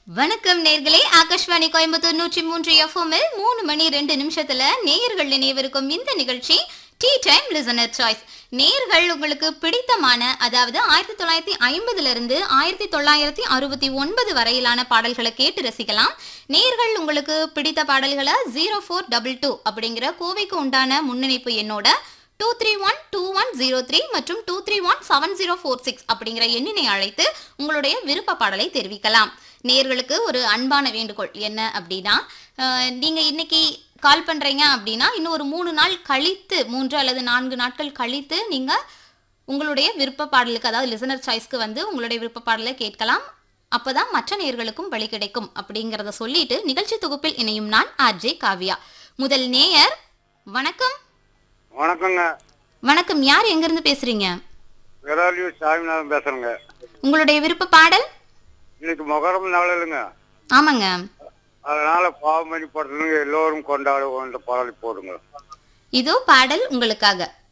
வணக்கம் நேர்களே ஆகாஷ்வாணி கோயம்புத்தூர் நூற்றி மூன்று எஃப்எம்மில் மூணு மணி ரெண்டு நிமிஷத்துல நேயர்கள் நினைவிருக்கும் இந்த நிகழ்ச்சி டீ டைம் லிசனர் சாய்ஸ் நேர்கள் உங்களுக்கு பிடித்தமான அதாவது ஆயிரத்தி தொள்ளாயிரத்தி ஐம்பதுல இருந்து ஆயிரத்தி தொள்ளாயிரத்தி அறுபத்தி ஒன்பது வரையிலான பாடல்களை கேட்டு ரசிக்கலாம் நேர்கள் உங்களுக்கு பிடித்த பாடல்களை ஜீரோ ஃபோர் டபுள் டூ அப்படிங்கிற கோவைக்கு உண்டான முன்னிணைப்பு எண்ணோட two three one two one zero three மற்றும் two three one seven zero four six அப்படிங்கிற எண்ணினை அழைத்து உங்களுடைய விருப்ப பாடலை தெரிவிக்கலாம் நேர்களுக்கு ஒரு அன்பான வேண்டுகோள் என்ன அப்படின்னா அஹ், நீங்க இன்னைக்கு கால் பண்றீங்க அப்படின்னா இன்னும் ஒரு மூணு நாள் கழித்து மூன்று அல்லது நான்கு நாட்கள் கழித்து நீங்க உங்களுடைய விருப்ப பாடலுக்கு அதாவது லிசனர் சாய்ஸ்க்கு வந்து உங்களுடைய விருப்ப பாடலை கேட்கலாம் அப்பதான் மற்ற நேயர்களுக்கும் வழி கிடைக்கும் அப்படிங்கறத சொல்லிட்டு நிகழ்ச்சி தொகுப்பில் இணையும் நான் ஆர்ஜே காவ்யா முதல் நேயர் வணக்கம் வணக்கங்க வணக்கம் யார் எங்கிருந்து பேசுறீங்க விராலியூர் சாமிநாதன் பேசுறேங்க உங்களுடைய விருப்ப பாடல் இன்னைக்கு மொகரம் நாள் இல்லைங்க ஆமாங்க அதனால பாவமணி படத்துலங்க எல்லோரும் கொண்டாடுவோம் இந்த பாடலை போடுங்க இதோ பாடல் உங்களுக்காக